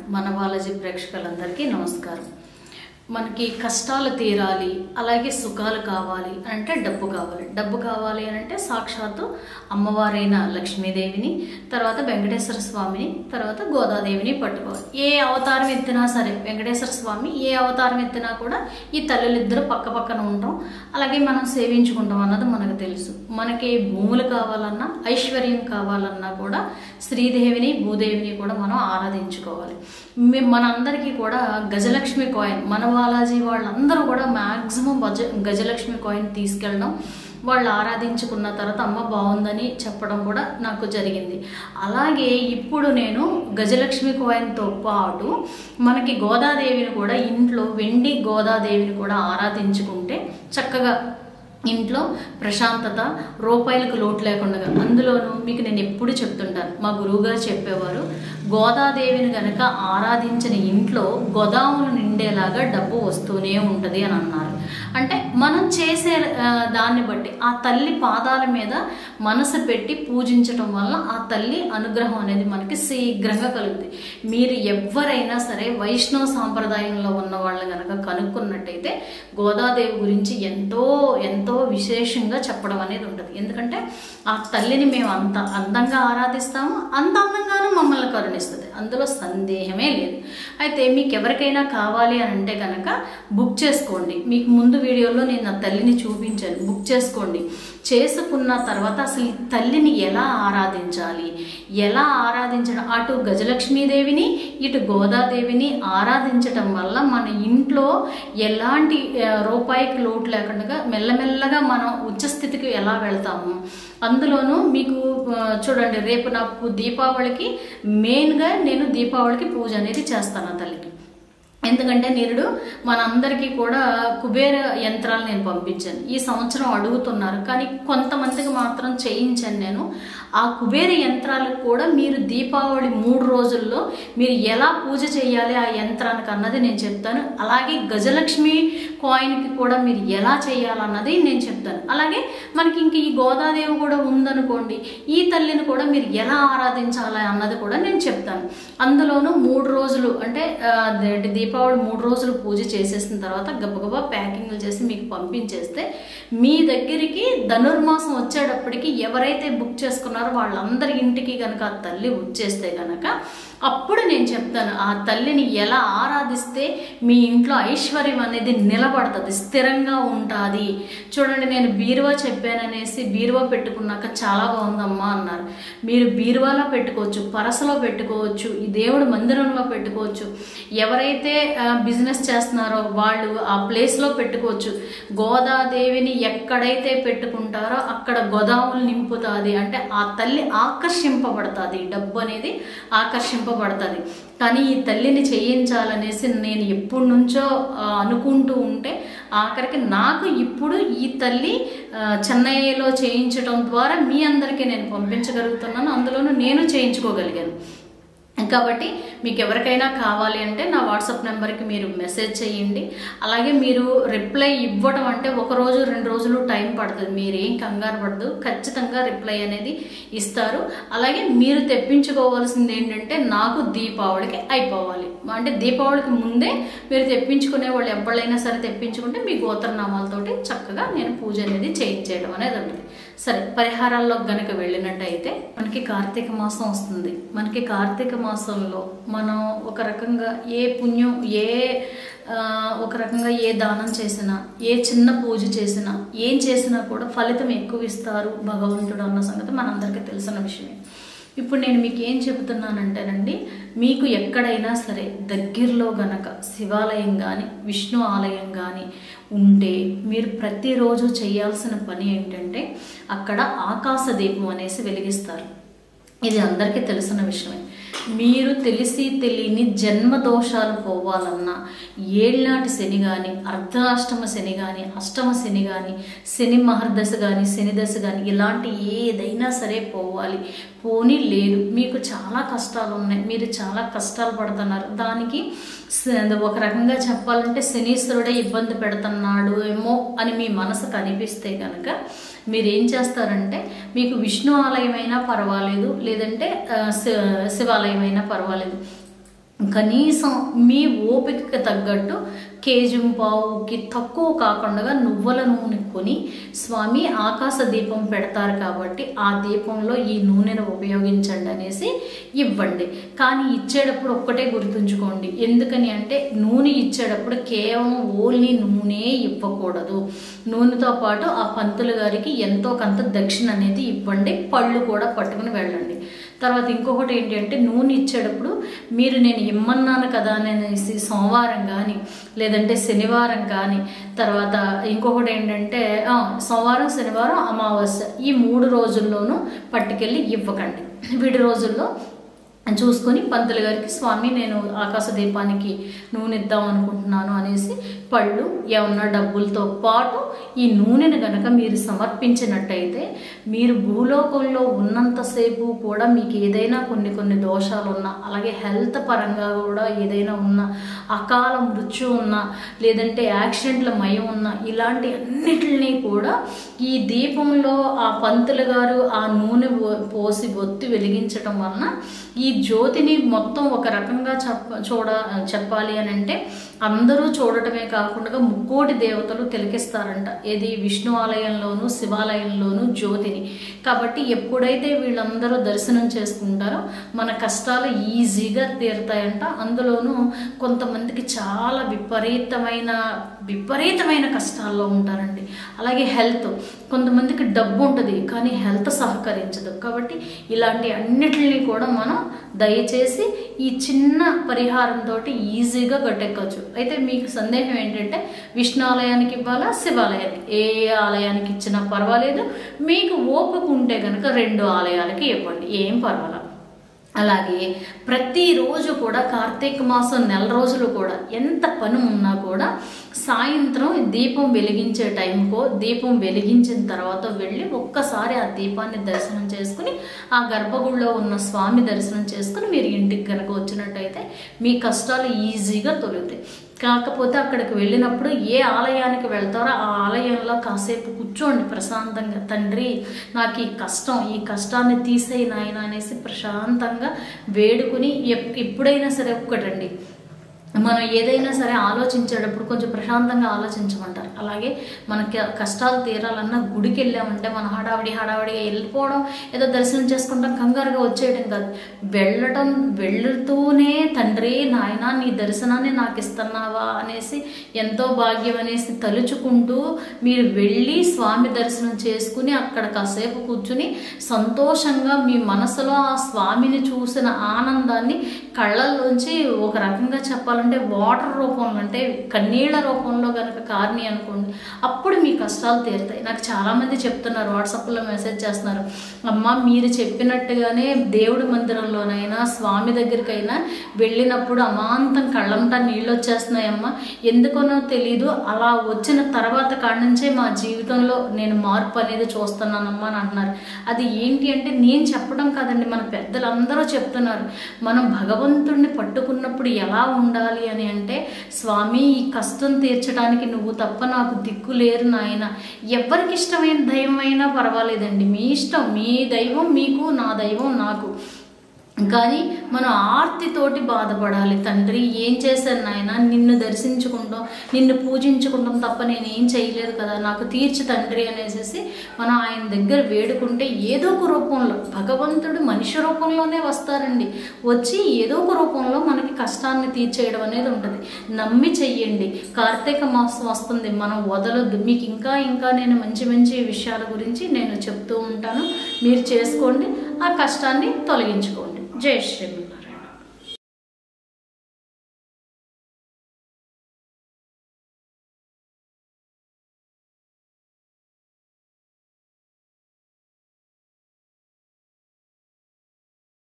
మన బాలాజీ ప్రేక్షకులందరికీ నమస్కారం మనకి కష్టాలు తీరాలి అలాగే సుఖాలు కావాలి అని అంటే డబ్బు కావాలి డబ్బు కావాలి అని అంటే సాక్షాత్తు అమ్మవారైన లక్ష్మీదేవిని తర్వాత వెంకటేశ్వర స్వామిని తర్వాత గోదాదేవిని పట్టుకోవాలి ఏ అవతారం ఎత్తినా సరే వెంకటేశ్వర స్వామి ఏ అవతారం ఎత్తినా కూడా ఈ తల్లులిద్దరూ పక్క పక్కన ఉంటాం అలాగే మనం సేవించుకుంటాం అన్నది మనకు తెలుసు మనకి భూములు కావాలన్నా ఐశ్వర్యం కావాలన్నా కూడా శ్రీదేవిని భూదేవిని కూడా మనం ఆరాధించుకోవాలి మే- మనందరికీ కూడా గజలక్ష్మి కాయిన్ మన బాలాజీ వాళ్ళందరూ కూడా మ్యాక్సిమం గజ గజలక్ష్మి కాయిన్ తీసుకెళ్ళడం వాళ్ళు ఆరాధించుకున్న తర్వాత అమ్మ బాగుందని చెప్పడం కూడా నాకు జరిగింది అలాగే ఇప్పుడు నేను గజలక్ష్మి కాయిన్తో పాటు మనకి గోదాదేవిని కూడా ఇంట్లో వెండి గోదాదేవిని కూడా ఆరాధించుకుంటే చక్కగా ఇంట్లో ప్రశాంతత రూపాయలకు లోటు లేకుండా అందులోనూ మీకు నేను ఎప్పుడు చెప్తుంటాను మా గురువుగారు చెప్పేవారు గోదాదేవిని గనక ఆరాధించిన ఇంట్లో గోదాములు నిండేలాగా డబ్బు వస్తూనే ఉంటుంది అని అన్నారు అంటే మనం చేసే ఆ, దాన్ని బట్టి ఆ తల్లి పాదాల మీద మనసు పెట్టి పూజించటం వల్ల ఆ తల్లి అనుగ్రహం అనేది మనకి శీఘ్రంగా కలుగుతుంది మీరు ఎవరైనా సరే వైష్ణవ సాంప్రదాయంలో ఉన్న వాళ్ళు కనుక కనుక్కున్నట్టయితే గోదాదేవి గురించి ఎంతో ఎంతో విశేషంగా చెప్పడం అనేది ఉంటుంది ఎందుకంటే ఆ తల్లిని మేము అంత అందంగా ఆరాధిస్తాము అంత అందంగానూ మమ్మల్ని కరుణిస్తుంది అందులో సందేహమే లేదు అయితే మీకు ఎవరికైనా కావాలి అని అంటే కనుక బుక్ చేసుకోండి మీకు ముందు వీడియోలో నేను ఆ తల్లిని చూపించాను బుక్ చేసుకోండి చేసుకున్న తర్వాత అసలు ఈ తల్లిని ఎలా ఆరాధించాలి ఎలా ఆరాధించడం అటు గజలక్ష్మీదేవిని ఇటు గోదాదేవిని ఆరాధించటం వల్ల మన ఇంట్లో ఎలాంటి ఆ, రూపాయికి లోటు లేకుండా మెల్లమెల్లగా మనం ఉచ్చస్థితికి ఎలా వెళ్తాము అందులోనూ మీకు ఆ, చూడండి రేపు నాకు దీపావళికి మెయిన్గా నేను దీపావళికి పూజ అనేది చేస్తాను ఆ తల్లికి ఎందుకంటే నిరుడు మనందరికీ కూడా కుబేర యంత్రాలు నేను పంపించాను ఈ సంవత్సరం అడుగుతున్నారు కానీ కొంతమందికి మాత్రం చేయించాను నేను ఆ కుబేర యంత్రాలకు కూడా మీరు దీపావళి మూడు రోజుల్లో మీరు ఎలా పూజ చేయాలి ఆ యంత్రానికి అన్నది నేను చెప్తాను అలాగే గజలక్ష్మి కాయిన్కి కూడా మీరు ఎలా చేయాలన్నది నేను చెప్తాను అలాగే మనకి ఇంక ఈ గోదాదేవి కూడా ఉందనుకోండి ఈ తల్లిని కూడా మీరు ఎలా ఆరాధించాలి అన్నది కూడా నేను చెప్తాను అందులోనూ మూడు రోజులు అంటే ఆ, అదేంటి దీపావళి మూడు రోజులు పూజ చేసేసిన తర్వాత గబగబా ప్యాకింగ్లు చేసి మీకు పంపించేస్తే మీ దగ్గరికి ధనుర్మాసం వచ్చేటప్పటికి ఎవరైతే బుక్ చేసుకున్నారో వాళ్ళందరి ఇంటికి కనుక ఆ తల్లి వచ్చేస్తే కనుక అప్పుడు నేను చెప్తాను ఆ తల్లిని ఎలా ఆరాధిస్తే మీ ఇంట్లో ఐశ్వర్యం అనేది నిలబడుతుంది స్థిరంగా ఉంటుంది చూడండి నేను బీరువా చెప్పాననేసి బీరువా పెట్టుకున్నాక చాలా బాగుందమ్మా అన్నారు మీరు బీరువాలో పెట్టుకోవచ్చు పరసలో పెట్టుకోవచ్చు ఈ దేవుడు మందిరంలో పెట్టుకోవచ్చు ఎవరైతే బిజినెస్ చేస్తున్నారో వాళ్ళు ఆ ప్లేస్లో పెట్టుకోవచ్చు గోదాదేవిని ఎక్కడైతే పెట్టుకుంటారో అక్కడ గోదాములు నింపుతుంది అంటే ఆ తల్లి ఆకర్షింపబడుతుంది డబ్బు అనేది ఆకర్షింపబడుతుంది కానీ ఈ తల్లిని చేయించాలనేసి నేను ఎప్పటి నుంచో ఆ, అనుకుంటూ ఉంటే ఆఖరికి నాకు ఇప్పుడు ఈ తల్లి ఆ, చెన్నైలో చేయించడం ద్వారా మీ అందరికీ నేను పంపించగలుగుతున్నాను అందులోనూ నేను చేయించుకోగలిగాను కాబట్టి మీకు ఎవరికైనా కావాలి అంటే నా వాట్సాప్ నెంబర్కి మీరు మెసేజ్ చేయండి అలాగే మీరు రిప్లై ఇవ్వడం అంటే ఒక రోజు రెండు రోజులు టైం పడుతుంది మీరు ఏం కంగారు పడదు ఖచ్చితంగా రిప్లై అనేది ఇస్తారు అలాగే మీరు తెప్పించుకోవాల్సింది ఏంటంటే నాకు దీపావళికి అయిపోవాలి అంటే దీపావళికి ముందే మీరు తెప్పించుకునే వాళ్ళు ఎవరైనా సరే తెప్పించుకుంటే మీ గోత్రనామాలతోటి చక్కగా నేను పూజ అనేది చేయించేయడం అనేది ఉంటుంది సరే పరిహారాల్లో గనక వెళ్ళినట్టయితే మనకి కార్తీక మాసం వస్తుంది మనకి కార్తీక మాసంలో మనం ఒక రకంగా ఏ పుణ్యం ఏ ఆ, ఒక రకంగా ఏ దానం చేసినా ఏ చిన్న పూజ చేసినా ఏం చేసినా కూడా ఫలితం ఎక్కువ ఇస్తారు భగవంతుడు అన్న సంగతి మనందరికీ తెలిసిన విషయమే ఇప్పుడు నేను మీకు ఏం చెబుతున్నానంటేనండి మీకు ఎక్కడైనా సరే దగ్గరలో గనక శివాలయం కానీ విష్ణు ఆలయం కానీ ఉంటే మీరు ప్రతిరోజు చేయాల్సిన పని ఏంటంటే అక్కడ ఆకాశ దీపం అనేసి వెలిగిస్తారు ఇది అందరికీ తెలిసిన విషయమే మీరు తెలిసి తెలియని జన్మ దోషాలు పోవాలన్నా ఏళ్ళనాటి శని కానీ అర్ధాష్టమ శని కానీ అష్టమ శని కానీ శని మహర్దశ కానీ శని దశ కానీ ఇలాంటి ఏదైనా సరే పోవాలి పోనీ లేదు మీకు చాలా కష్టాలు ఉన్నాయి మీరు చాలా కష్టాలు పడుతున్నారు దానికి స- ఒక రకంగా చెప్పాలంటే శనీశ్వరుడే ఇబ్బంది పెడుతున్నాడు ఏమో అని మీ మనసు కనిపిస్తే కనుక మీరు ఏం చేస్తారంటే మీకు విష్ణు ఆలయం అయినా పర్వాలేదు లేదంటే ఆ, శి- శివాలయం అయినా పర్వాలేదు కనీసం మీ ఓపికకి తగ్గట్టు కేజీ పావుకి తక్కువ కాకుండా నువ్వుల నూనె కొని స్వామి ఆకాశ దీపం పెడతారు కాబట్టి ఆ దీపంలో ఈ నూనెను ఉపయోగించండి అనేసి ఇవ్వండి కానీ ఇచ్చేటప్పుడు ఒక్కటే గుర్తుంచుకోండి ఎందుకని అంటే నూనె ఇచ్చేటప్పుడు కేవలం ఓన్లీ నూనె ఇవ్వకూడదు నూనెతో పాటు ఆ పంతులు గారికి ఎంతో కొంత దక్షిణ అనేది ఇవ్వండి పళ్ళు కూడా పట్టుకుని వెళ్ళండి తర్వాత ఇంకొకటి ఏంటి అంటే నూనె ఇచ్చేటప్పుడు మీరు నేను ఇమ్మన్నాను కదా అనేసి సోమవారం కానీ లేదంటే శనివారం కానీ తర్వాత ఇంకొకటి ఏంటంటే ఆ, సోమవారం శనివారం అమావాస్య ఈ మూడు రోజుల్లోనూ పట్టుకెళ్ళి ఇవ్వకండి వీడి రోజుల్లో చూసుకొని పంతులు గారికి స్వామి నేను ఆకాశ దీపానికి నూనె ఇద్దాం అనుకుంటున్నాను అనేసి పళ్ళు ఏమన్నా డబ్బులతో పాటు ఈ నూనెను గనక మీరు సమర్పించినట్టయితే మీరు భూలోకంలో ఉన్నంతసేపు కూడా మీకు ఏదైనా కొన్ని కొన్ని దోషాలు ఉన్నా అలాగే హెల్త్ పరంగా కూడా ఏదైనా ఉన్నా అకాల మృత్యు ఉన్నా లేదంటే యాక్సిడెంట్ల మయం ఉన్నా ఇలాంటి అన్నిటిని కూడా ఈ దీపంలో ఆ పంతులు గారు ఆ నూనె పో- పోసి ఒత్తి వెలిగించటం వలన ఈ జ్యోతిని మొత్తం ఒక రకంగా చెప్ప చూడ చెప్పాలి అని అంటే అందరూ చూడటమే కాకుండా ముక్కోటి దేవతలు తిలకిస్తారంట ఏది విష్ణు ఆలయంలోను శివాలయంలోను జ్యోతిని కాబట్టి ఎప్పుడైతే వీళ్ళందరూ దర్శనం చేసుకుంటారో మన కష్టాలు ఈజీగా తీరుతాయంట అందులోనూ కొంతమందికి చాలా విపరీతమైన విపరీతమైన కష్టాల్లో ఉంటారండి అలాగే హెల్త్ కొంతమందికి డబ్బు ఉంటుంది కానీ హెల్త్ సహకరించదు కాబట్టి ఇలాంటి అన్నిటిని కూడా మనం దయచేసి ఈ చిన్న పరిహారంతో ఈజీగా గట్టెక్కవచ్చు అయితే మీకు సందేహం ఏంటంటే విష్ణు ఆలయానికి ఇవ్వాలా శివాలయానికి ఏ ఆలయానికి ఇచ్చినా పర్వాలేదు మీకు ఓపిక ఉంటే కనుక రెండు ఆలయాలకి ఇవ్వండి ఏం పర్వాలేదు అలాగే ప్రతిరోజు కూడా కార్తీక మాసం నెల రోజులు కూడా ఎంత పని ఉన్నా కూడా సాయంత్రం దీపం వెలిగించే టైంకో దీపం వెలిగించిన తర్వాత వెళ్ళి ఒక్కసారి ఆ దీపాన్ని దర్శనం చేసుకుని ఆ గర్భగుడిలో ఉన్న స్వామి దర్శనం చేసుకుని మీరు ఇంటికి కనుక వచ్చినట్టయితే మీ కష్టాలు ఈజీగా తొలుగుతాయి కాకపోతే అక్కడికి వెళ్ళినప్పుడు ఏ ఆలయానికి వెళ్తారో ఆ ఆలయంలో కాసేపు కూర్చోండి ప్రశాంతంగా తండ్రి నాకు ఈ కష్టం ఈ కష్టాన్ని తీసేయి నాయన అనేసి ప్రశాంతంగా వేడుకుని ఎప్- ఎప్పుడైనా సరే ఒక్కటండి మనం ఏదైనా సరే ఆలోచించేటప్పుడు కొంచెం ప్రశాంతంగా ఆలోచించమంటారు అలాగే మనకి కష్టాలు తీరాలన్నా గుడికి వెళ్ళామంటే మన హడావిడి హడావిడిగా వెళ్ళిపోవడం ఏదో దర్శనం చేసుకుంటాం కంగారుగా వచ్చేయడం కాదు వెళ్ళటం వెళ్తూనే తండ్రి నాయన నీ దర్శనాన్ని నాకు ఇస్తున్నావా అనేసి ఎంతో భాగ్యం అనేసి తలుచుకుంటూ మీరు వెళ్ళి స్వామి దర్శనం చేసుకుని అక్కడ కాసేపు కూర్చుని సంతోషంగా మీ మనసులో ఆ స్వామిని చూసిన ఆనందాన్ని కళ్ళల్లోంచి ఒక రకంగా చెప్పాలంటే వాటర్ రూపంలో అంటే కన్నీళ్ల రూపంలో కనుక కార్ని అనుకోండి అప్పుడు మీ కష్టాలు తీరుతాయి నాకు చాలామంది చెప్తున్నారు వాట్సాప్లో మెసేజ్ చేస్తున్నారు అమ్మ మీరు చెప్పినట్టుగానే దేవుడి మందిరంలోనైనా స్వామి దగ్గరికైనా వెళ్ళినప్పుడు అమాంతం కళ్ళంటా నీళ్ళు వచ్చేస్తున్నాయమ్మా ఎందుకనో తెలీదు అలా వచ్చిన తర్వాత కాడి నుంచే మా జీవితంలో నేను మార్పు అనేది చూస్తున్నానమ్మా అని అంటున్నారు అది ఏంటి అంటే నేను చెప్పడం కాదండి మన పెద్దలందరూ చెప్తున్నారు మనం భగవంతుడిని పట్టుకున్నప్పుడు ఎలా ఉండాలి అని అంటే స్వామి ఈ కష్టం తీర్చడానికి నువ్వు తప్ప నాకు దిక్కు లేరు నాయన ఎవరికి ఇష్టమైన దైవం అయినా పర్వాలేదండి మీ ఇష్టం మీ దైవం మీకు నా దైవం నాకు కానీ మనం ఆర్తితోటి బాధపడాలి తండ్రి ఏం చేశాను నాయన నిన్ను దర్శించుకుంటాం నిన్ను పూజించుకుంటాం తప్ప నేను ఏం చేయలేదు కదా నాకు తీర్చి తండ్రి అనేసి మనం ఆయన దగ్గర వేడుకుంటే ఏదో ఒక రూపంలో భగవంతుడు మనిషి రూపంలోనే వస్తారండి వచ్చి ఏదో ఒక రూపంలో మనకి కష్టాన్ని తీర్చేయడం అనేది ఉంటుంది నమ్మి చెయ్యండి కార్తీక మాసం వస్తుంది మనం వదలొద్దు మీకు ఇంకా ఇంకా నేను మంచి మంచి విషయాల గురించి నేను చెప్తూ ఉంటాను మీరు చేసుకోండి ఆ కష్టాన్ని తొలగించుకోండి జై శ్రీరామ్